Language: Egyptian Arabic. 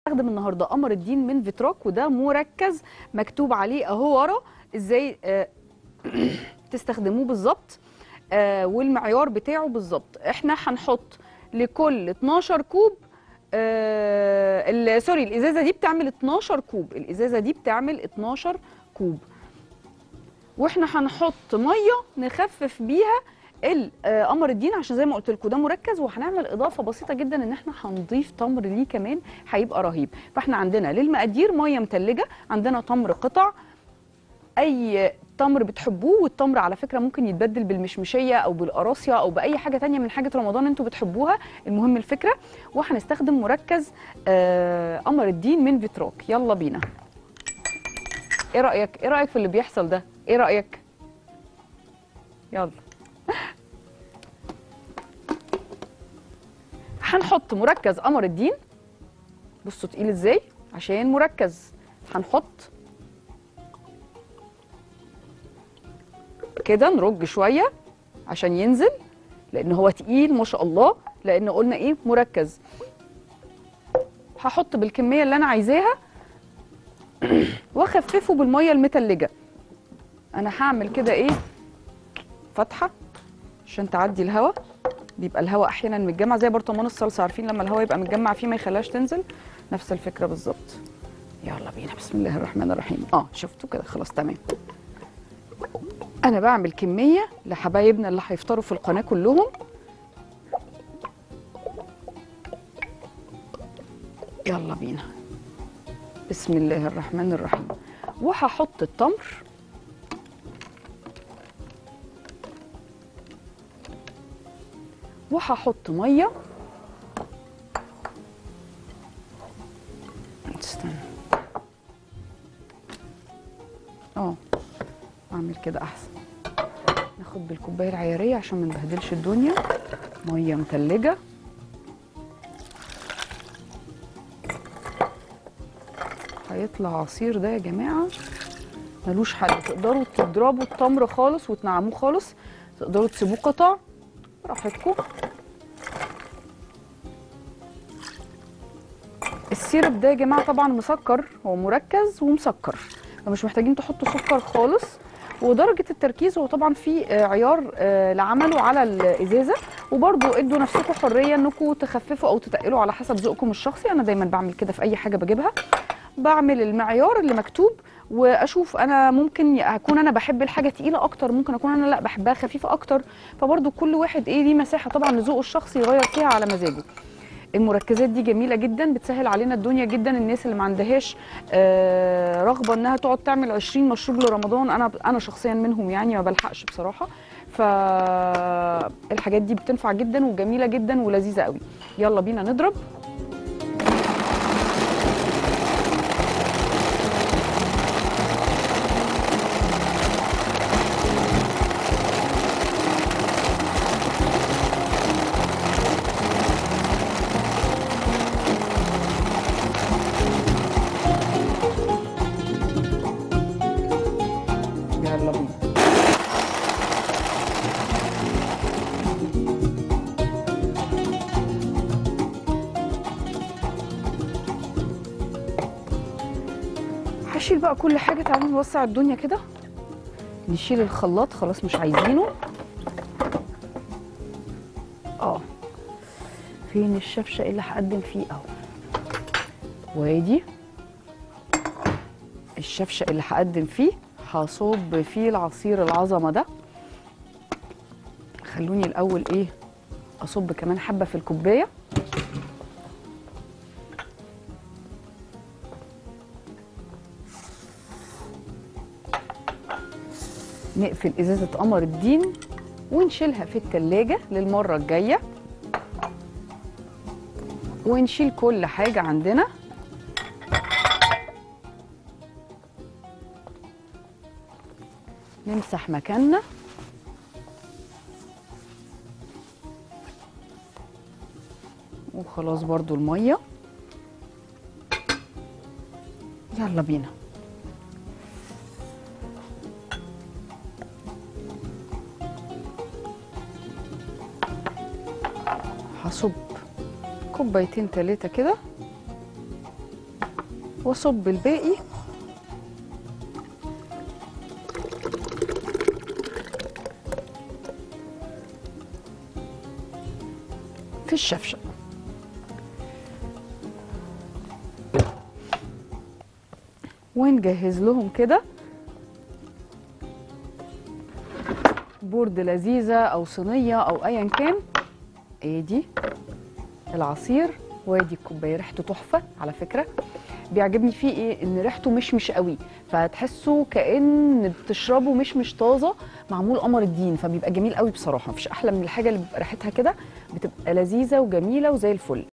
هستخدم النهارده قمر الدين من فيتروك وده مركز مكتوب عليه اهو ورا ازاي آه، تستخدموه بالظبط آه، والمعيار بتاعه بالظبط احنا هنحط لكل 12 كوب آه، ال- سوري الازازه دي بتعمل 12 كوب الازازه دي بتعمل 12 كوب واحنا هنحط ميه نخفف بيها ال- آه، قمر الدين عشان زي ما قلت لكم ده مركز وهنعمل اضافه بسيطه جدا ان احنا هنضيف تمر ليه كمان هيبقى رهيب فاحنا عندنا للمقادير ميه متلجه عندنا تمر قطع اي تمر بتحبوه والتمر على فكره ممكن يتبدل بالمشمشيه او بالقراصيه او باي حاجه تانية من حاجه رمضان انتوا بتحبوها المهم الفكره وهنستخدم مركز آه، قمر الدين من فيتروك يلا بينا ايه رايك ايه رايك في اللي بيحصل ده ايه رايك يلا هنحط مركز قمر الدين بصوا تقيل ازاي عشان مركز هنحط كده نرج شويه عشان ينزل لان هو تقيل ما شاء الله لان قلنا ايه مركز هحط بالكميه اللي انا عايزاها واخففه بالميه المتلجه انا هعمل كده ايه فتحه عشان تعدي الهواء بيبقى الهواء احيانا متجمع زي برطمان الصلصه عارفين لما الهواء يبقى متجمع فيه ما يخليهاش تنزل نفس الفكره بالظبط يلا بينا بسم الله الرحمن الرحيم اه شفتوا كده خلاص تمام انا بعمل كميه لحبايبنا اللي هيفطروا في القناه كلهم يلا بينا بسم الله الرحمن الرحيم وهحط التمر وهحط ميه استنى اه اعمل كده احسن ناخد بالكوبايه العياريه عشان ما نبهدلش الدنيا ميه متلجه هيطلع عصير ده يا جماعه ملوش حل تقدروا تضربوا التمر خالص وتنعموه خالص تقدروا تسيبوه قطع براحتكم السيرب ده يا جماعه طبعا مسكر هو مركز ومسكر فمش محتاجين تحطوا سكر خالص ودرجة التركيز هو طبعا في آه، عيار آه، لعمله على الإزازة وبرضو ادوا نفسكم حرية انكم تخففوا او تتقلوا على حسب ذوقكم الشخصي انا دايما بعمل كده في اي حاجة بجيبها بعمل المعيار اللي مكتوب واشوف انا ممكن اكون انا بحب الحاجه تقيله اكتر ممكن اكون انا لا بحبها خفيفه اكتر فبرضو كل واحد ايه ليه مساحه طبعا لذوقه الشخصي يغير فيها على مزاجه المركزات دي جميله جدا بتسهل علينا الدنيا جدا الناس اللي ما عندهاش آه، رغبه انها تقعد تعمل 20 مشروب لرمضان انا انا شخصيا منهم يعني ما بلحقش بصراحه فالحاجات دي بتنفع جدا وجميله جدا ولذيذه قوي يلا بينا نضرب يلا بينا هشيل بقى كل حاجه تعالوا نوسع الدنيا كده نشيل الخلاط خلاص مش عايزينه اه فين الشفشه اللي هقدم فيه اهو وادي الشفشه اللي هقدم فيه هصب فيه العصير العظمه ده خلوني الاول ايه اصب كمان حبه في الكوبايه نقفل ازازه قمر الدين ونشيلها في التلاجة للمرة الجاية ونشيل كل حاجة عندنا نمسح مكاننا وخلاص برضو المية يلا بينا هصب كوبايتين تلاتة كده واصب الباقي في الشفشق ونجهز لهم كده بورد لذيذة أو صينية أو أيا كان ادي العصير وادي الكوباية ريحته تحفة على فكرة بيعجبني فيه ايه ان ريحته مش مش قوي فتحسوا كأن بتشربوا مش مش طازة معمول قمر الدين فبيبقى جميل قوي بصراحة مفيش احلى من الحاجة اللي بيبقى ريحتها كده بتبقى لذيذة وجميلة وزي الفل